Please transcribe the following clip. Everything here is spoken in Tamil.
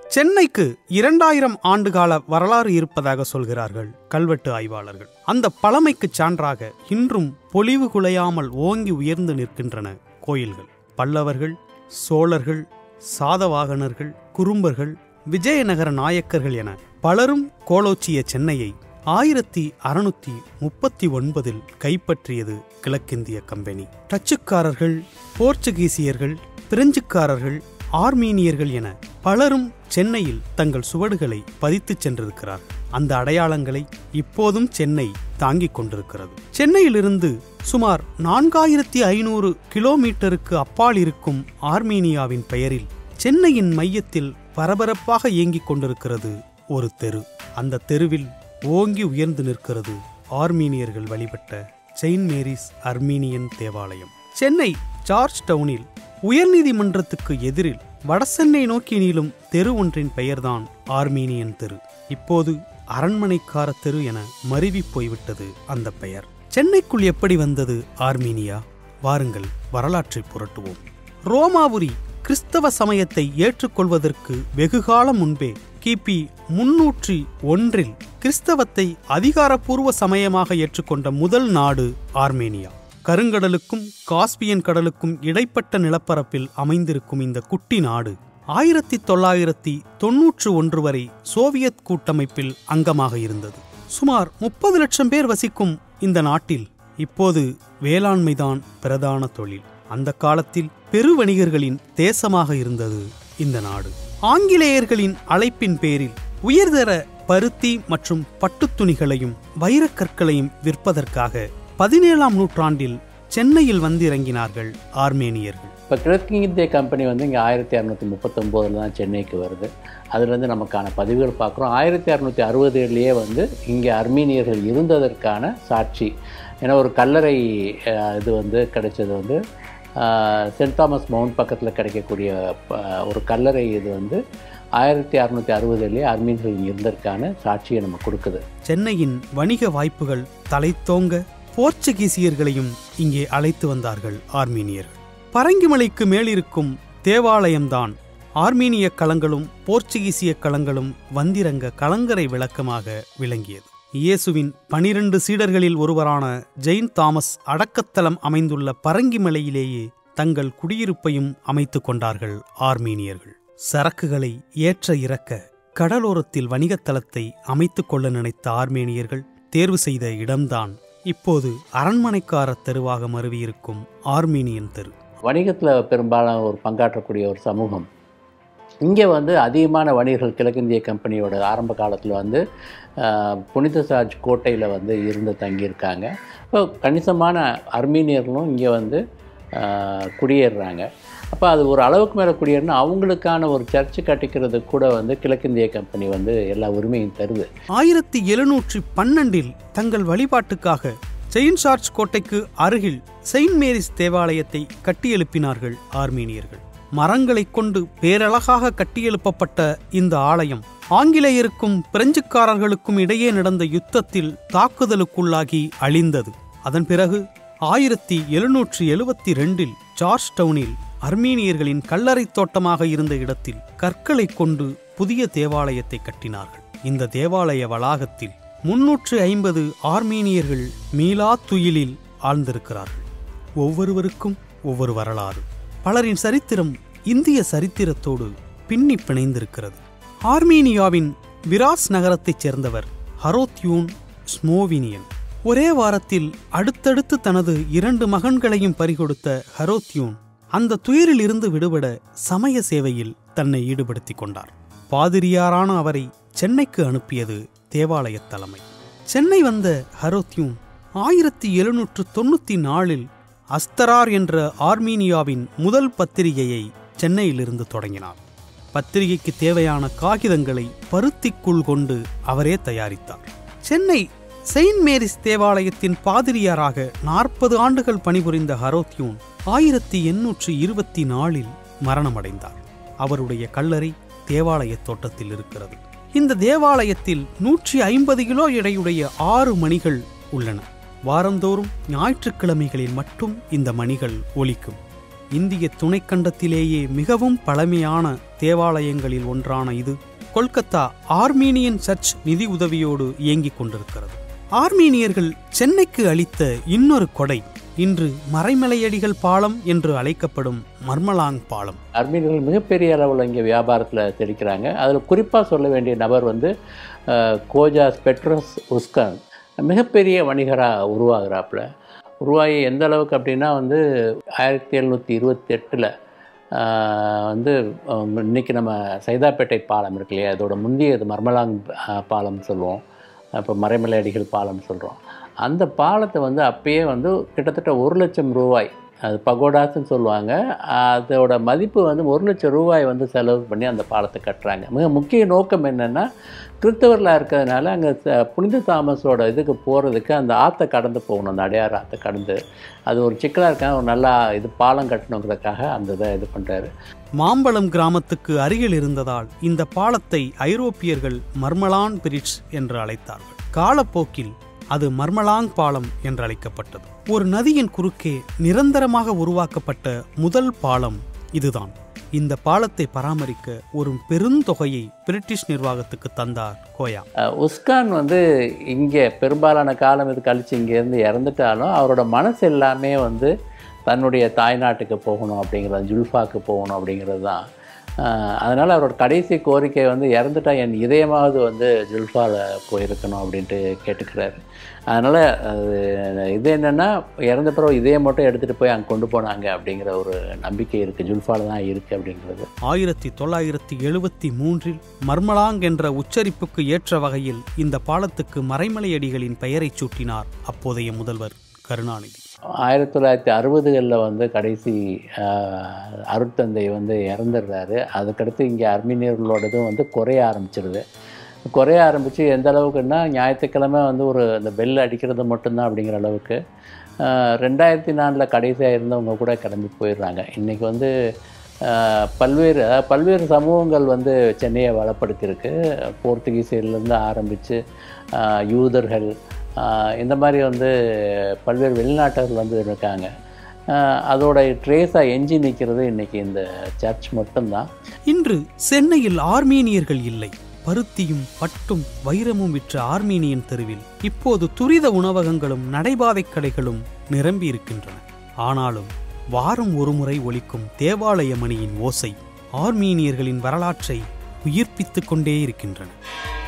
சென்னைக்கு இரண்டாயிரம் ஆண்டுகால வரலாறு இருப்பதாக சொல்கிறார்கள் கல்வெட்டு ஆய்வாளர்கள் அந்த பழமைக்கு சான்றாக இன்றும் பொலிவு குலையாமல் ஓங்கி உயர்ந்து நிற்கின்றன கோயில்கள் பல்லவர்கள் சோழர்கள் சாதவாகனர்கள் குறும்பர்கள் விஜயநகர நாயக்கர்கள் என பலரும் கோலோச்சிய சென்னையை ஆயிரத்தி அறுநூத்தி முப்பத்தி ஒன்பதில் கைப்பற்றியது கிழக்கிந்திய கம்பெனி டச்சுக்காரர்கள் போர்ச்சுகீசியர்கள் பிரெஞ்சுக்காரர்கள் ஆர்மீனியர்கள் என பலரும் சென்னையில் தங்கள் சுவடுகளை பதித்துச் சென்றிருக்கிறார் அந்த அடையாளங்களை இப்போதும் சென்னை தாங்கிக் கொண்டிருக்கிறது சென்னையிலிருந்து சுமார் நான்காயிரத்தி ஐநூறு கிலோமீட்டருக்கு அப்பால் இருக்கும் ஆர்மீனியாவின் பெயரில் சென்னையின் மையத்தில் பரபரப்பாக இயங்கிக் கொண்டிருக்கிறது ஒரு தெரு அந்த தெருவில் ஓங்கி உயர்ந்து நிற்கிறது ஆர்மீனியர்கள் வழிபட்ட செயின்ட் மேரிஸ் அர்மீனியன் தேவாலயம் சென்னை ஜார்ஜ் டவுனில் உயர்நீதிமன்றத்துக்கு எதிரில் வடசென்னை நோக்கி நீளும் தெரு ஒன்றின் பெயர்தான் ஆர்மீனியன் தெரு இப்போது அரண்மனைக்கார தெரு என மருவி போய்விட்டது அந்த பெயர் சென்னைக்குள் எப்படி வந்தது ஆர்மீனியா வாருங்கள் வரலாற்றை புரட்டுவோம் ரோமாபுரி கிறிஸ்தவ சமயத்தை ஏற்றுக்கொள்வதற்கு வெகுகாலம் முன்பே கிபி முன்னூற்றி ஒன்றில் கிறிஸ்தவத்தை அதிகாரப்பூர்வ சமயமாக ஏற்றுக்கொண்ட முதல் நாடு ஆர்மேனியா கருங்கடலுக்கும் காஸ்பியன் கடலுக்கும் இடைப்பட்ட நிலப்பரப்பில் அமைந்திருக்கும் இந்த குட்டி நாடு ஆயிரத்தி தொள்ளாயிரத்தி தொன்னூற்று ஒன்று வரை சோவியத் கூட்டமைப்பில் அங்கமாக இருந்தது சுமார் முப்பது லட்சம் பேர் வசிக்கும் இந்த நாட்டில் இப்போது வேளாண்மைதான் பிரதான தொழில் அந்த காலத்தில் பெருவணிகர்களின் தேசமாக இருந்தது இந்த நாடு ஆங்கிலேயர்களின் அழைப்பின் பேரில் உயர்தர பருத்தி மற்றும் பட்டுத் துணிகளையும் வைரக்கற்களையும் விற்பதற்காக பதினேழாம் நூற்றாண்டில் சென்னையில் வந்திறங்கினார்கள் ஆர்மேனியர்கள் இப்போ கிழக்கிந்திய கம்பெனி வந்து இங்கே ஆயிரத்தி இரநூத்தி முப்பத்தொம்போதில் தான் சென்னைக்கு வருது அதுலேருந்து நமக்கான பதிவுகள் பார்க்குறோம் ஆயிரத்தி இரநூத்தி அறுபதுலேயே வந்து இங்கே அர்மீனியர்கள் இருந்ததற்கான சாட்சி ஏன்னா ஒரு கல்லறை அஹ், இது வந்து கிடைச்சது வந்து அஹ், சென்ட் தாமஸ் மவுண்ட் பக்கத்தில் கிடைக்கக்கூடிய அஹ், ஒரு கல்லறை இது வந்து ஆயிரத்தி அறநூற்றி அறுபதுலேயே அர்மீனியர்கள் இங்கே இருந்ததற்கான சாட்சியை நம்ம கொடுக்குது சென்னையின் வணிக வாய்ப்புகள் தலைத்தோங்க போர்ச்சுகீசியர்களையும் இங்கே அழைத்து வந்தார்கள் ஆர்மீனியர்கள் பரங்கிமலைக்கு மேலிருக்கும் தேவாலயம்தான் ஆர்மீனிய களங்களும் போர்ச்சுகீசிய களங்களும் வந்திரங்க கலங்கரை விளக்கமாக விளங்கியது இயேசுவின் பனிரெண்டு சீடர்களில் ஒருவரான ஜெயின் தாமஸ் அடக்கத்தலம் அமைந்துள்ள பரங்கிமலையிலேயே தங்கள் குடியிருப்பையும் அமைத்துக் கொண்டார்கள் ஆர்மீனியர்கள் சரக்குகளை ஏற்ற இறக்க கடலோரத்தில் வணிகத்தலத்தை அமைத்துக் கொள்ள நினைத்த ஆர்மேனியர்கள் தேர்வு செய்த இடம்தான் இப்போது அரண்மனைக்கார தெருவாக மருவியிருக்கும் ஆர்மீனியன் தெரு வணிகத்தில் பெரும்பாலும் ஒரு பங்காற்றக்கூடிய ஒரு சமூகம் இங்கே வந்து அதிகமான வணிகர்கள் கிழக்கிந்திய கம்பெனியோட ஆரம்ப காலத்தில் வந்து ஆஹ், புனித சார்ஜ் கோட்டையில் வந்து இருந்து தங்கியிருக்காங்க இப்போ கணிசமான அர்மீனியர்களும் இங்கே வந்து ஆஹ், குடியேறுறாங்க அப்போ அது ஒரு அளவுக்கு மேலே குடியேறினா அவங்களுக்கான ஒரு சர்ச்சு கட்டிக்கிறது கூட வந்து கிழக்கிந்திய கம்பெனி வந்து எல்லா உரிமையும் தருது ஆயிரத்தி எழுநூற்றி பன்னெண்டில் தங்கள் வழிபாட்டுக்காக செயின்ட் ஜார்ஜ் கோட்டைக்கு அருகில் செயின்ட் மேரிஸ் தேவாலயத்தை கட்டியெழுப்பினார்கள் ஆர்மீனியர்கள் மரங்களைக் கொண்டு பேரழகாக கட்டியெழுப்பப்பட்ட இந்த ஆலயம் ஆங்கிலேயருக்கும் பிரெஞ்சுக்காரர்களுக்கும் இடையே நடந்த யுத்தத்தில் தாக்குதலுக்குள்ளாகி அழிந்தது அதன் பிறகு ஆயிரத்தி எழுநூற்றி எழுபத்தி ரெண்டில் ஜார்ஜ் டவுனில் அர்மீனியர்களின் கல்லறை தோட்டமாக இருந்த இடத்தில் கற்களை கொண்டு புதிய தேவாலயத்தை கட்டினார்கள் இந்த தேவாலய வளாகத்தில் முன்னூற்று ஐம்பது ஆர்மீனியர்கள் மீளா துயிலில் ஆழ்ந்திருக்கிறார்கள் ஒவ்வொருவருக்கும் ஒவ்வொரு வரலாறு பலரின் சரித்திரம் இந்திய சரித்திரத்தோடு பின்னி பிணைந்திருக்கிறது ஆர்மீனியாவின் விராஸ் நகரத்தைச் சேர்ந்தவர் ஹரோத்யூன் ஸ்மோவினியன் ஒரே வாரத்தில் அடுத்தடுத்து தனது இரண்டு மகன்களையும் பறிகொடுத்த ஹரோத்யூன் அந்த துயரில் இருந்து விடுபட சமய சேவையில் தன்னை ஈடுபடுத்திக் கொண்டார் பாதிரியாரான அவரை சென்னைக்கு அனுப்பியது தேவாலயத் தலைமை சென்னை வந்த ஹரோத்யூன் ஆயிரத்தி எழுநூற்று தொண்ணூத்தி நாலில் அஸ்தரார் என்ற ஆர்மீனியாவின் முதல் பத்திரிகையை சென்னையிலிருந்து தொடங்கினார் பத்திரிகைக்கு தேவையான காகிதங்களை பருத்திக்குள் கொண்டு அவரே தயாரித்தார் சென்னை செயின்ட் மேரிஸ் தேவாலயத்தின் பாதிரியாராக நாற்பது ஆண்டுகள் பணிபுரிந்த ஹரோத்யூன் ஆயிரத்தி எண்ணூற்று இருபத்தி நாலில் மரணமடைந்தார் அவருடைய கல்லறை தேவாலயத் தோட்டத்தில் இருக்கிறது இந்த தேவாலயத்தில் நூற்றி ஐம்பது கிலோ எடையுடைய ஆறு மணிகள் உள்ளன வாரந்தோறும் ஞாயிற்றுக்கிழமைகளில் மட்டும் இந்த மணிகள் ஒலிக்கும் இந்திய துணைக்கண்டத்திலேயே மிகவும் பழமையான தேவாலயங்களில் ஒன்றான இது கொல்கத்தா ஆர்மீனியன் சர்ச் நிதி உதவியோடு இயங்கிக் கொண்டிருக்கிறது ஆர்மீனியர்கள் சென்னைக்கு அளித்த இன்னொரு கொடை இன்று மறைமலையடிகள் பாலம் என்று அழைக்கப்படும் மர்மலாங் பாலம் அர்மீனியர்கள் மிகப்பெரிய அளவில் இங்கே வியாபாரத்தில் தெளிக்கிறாங்க அதில் குறிப்பாக சொல்ல வேண்டிய நபர் வந்து அஹ், கோஜாஸ் பெட்ரோஸ் உஸ்கான் மிகப்பெரிய வணிகராக உருவாகிறாப்புல உருவாகி எந்த அளவுக்கு அப்படின்னா வந்து ஆயிரத்தி எழுநூற்றி இருபத்தெட்டில் வந்து அஹ், இன்னைக்கு நம்ம சைதாப்பேட்டை பாலம் இருக்கு இல்லையா அதோட முந்தையது மர்மலாங் அஹ், பாலம் சொல்லுவோம் இப்போ மறைமலை அடிகள் பாலம் சொல்கிறோம் அந்த பாலத்தை வந்து அப்பயே வந்து கிட்டத்தட்ட ஒரு லட்சம் ரூபாய் அது பகோடாஸ்ன்னு சொல்லுவாங்க அதோட மதிப்பு வந்து ஒரு லட்சம் ரூபாய் வந்து செலவு பண்ணி அந்த பாலத்தை கட்டுறாங்க மிக முக்கிய நோக்கம் என்னென்னா கிறிஸ்தவர்களாக இருக்கிறதுனால அங்கே புனித தாமஸோட இதுக்கு போகிறதுக்கு அந்த ஆற்றை கடந்து போகணும் அந்த அடையாறு ஆற்றை கடந்து அது ஒரு சிக்கலாக இருக்க ஒரு நல்லா இது பாலம் கட்டணுங்கிறதுக்காக அந்த இதை இது பண்ணுறாரு மாம்பழம் கிராமத்துக்கு அருகில் இருந்ததால் இந்த பாலத்தை ஐரோப்பியர்கள் மர்மலான் பிரிட்ஜ் என்று அழைத்தார்கள் காலப்போக்கில் அது மர்மலாங் பாலம் என்று அழைக்கப்பட்டது ஒரு நதியின் குறுக்கே நிரந்தரமாக உருவாக்கப்பட்ட முதல் பாலம் இதுதான் இந்த பாலத்தை பராமரிக்க ஒரு பெருந்தொகையை பிரிட்டிஷ் நிர்வாகத்துக்கு தந்தார் கோயா அஹ் உஸ்கான் வந்து இங்கே பெரும்பாலான காலம் இது கழிச்சு இங்கேருந்து இறந்துட்டாலும் அவரோட மனசு எல்லாமே வந்து தன்னுடைய தாய்நாட்டுக்கு போகணும் அப்படிங்கிறது ஜுல்ஃபாக்கு போகணும் அப்படிங்கிறது தான் அதனால் அவரோட கடைசி கோரிக்கை வந்து இறந்துட்டா என் இதயமாவது வந்து ஜுல்ஃபாவில் போயிருக்கணும் அப்படின்ட்டு கேட்டுக்கிறாரு அதனால் அது இது என்னென்னா இறந்த பிறகு இதயம் மட்டும் எடுத்துகிட்டு போய் அங்கே கொண்டு போனாங்க அப்படிங்கிற ஒரு நம்பிக்கை இருக்குது ஜுல்ஃபாவில் தான் இருக்குது அப்படிங்கிறது ஆயிரத்தி தொள்ளாயிரத்தி எழுபத்தி மூன்றில் மர்மலாங் என்ற உச்சரிப்புக்கு ஏற்ற வகையில் இந்த பாலத்துக்கு மறைமலையடிகளின் பெயரைச் சூட்டினார் அப்போதைய முதல்வர் கருணாநிதி ஆயிரத்தி தொள்ளாயிரத்தி அறுபதுகளில் வந்து கடைசி ஆஹ், அருட்தந்தை வந்து இறந்துடுறாரு அதுக்கடுத்து இங்கே அர்மீனியர்களோடதும் வந்து குறைய ஆரம்பிச்சிருது குறைய ஆரம்பித்து எந்த அளவுக்குன்னா ஞாயிற்றுக்கிழமை வந்து ஒரு அந்த பெல் அடிக்கிறது மட்டும்தான் அப்படிங்கிற அளவுக்கு ஆஹ், ரெண்டாயிரத்தி நாலில் கடைசியாக இருந்தவங்க கூட கிளம்பி போயிடுறாங்க இன்றைக்கி வந்து ஆஹ், பல்வேறு அதாவது பல்வேறு சமூகங்கள் வந்து சென்னையை வளப்படுத்தியிருக்கு போர்த்துகீசியர்லேருந்து ஆரம்பித்து யூதர்கள் ஆஹ், இந்த மாதிரி வந்து பல்வேறு வெளிநாட்டர்கள் வந்து இருக்காங்க ஆஹ், அதோட ட்ரேஸாக எஞ்சி நிற்கிறது இன்றைக்கி இந்த சர்ச் மட்டும்தான் இன்று சென்னையில் ஆர்மீனியர்கள் இல்லை பருத்தியும் பட்டும் வைரமும் விற்ற ஆர்மீனியன் தெருவில் இப்போது துரித உணவகங்களும் நடைபாதைக் கடைகளும் நிரம்பி இருக்கின்றன ஆனாலும் வாரம் ஒருமுறை ஒலிக்கும் தேவாலய மணியின் ஓசை ஆர்மீனியர்களின் வரலாற்றை உயிர்ப்பித்துக் கொண்டே இருக்கின்றன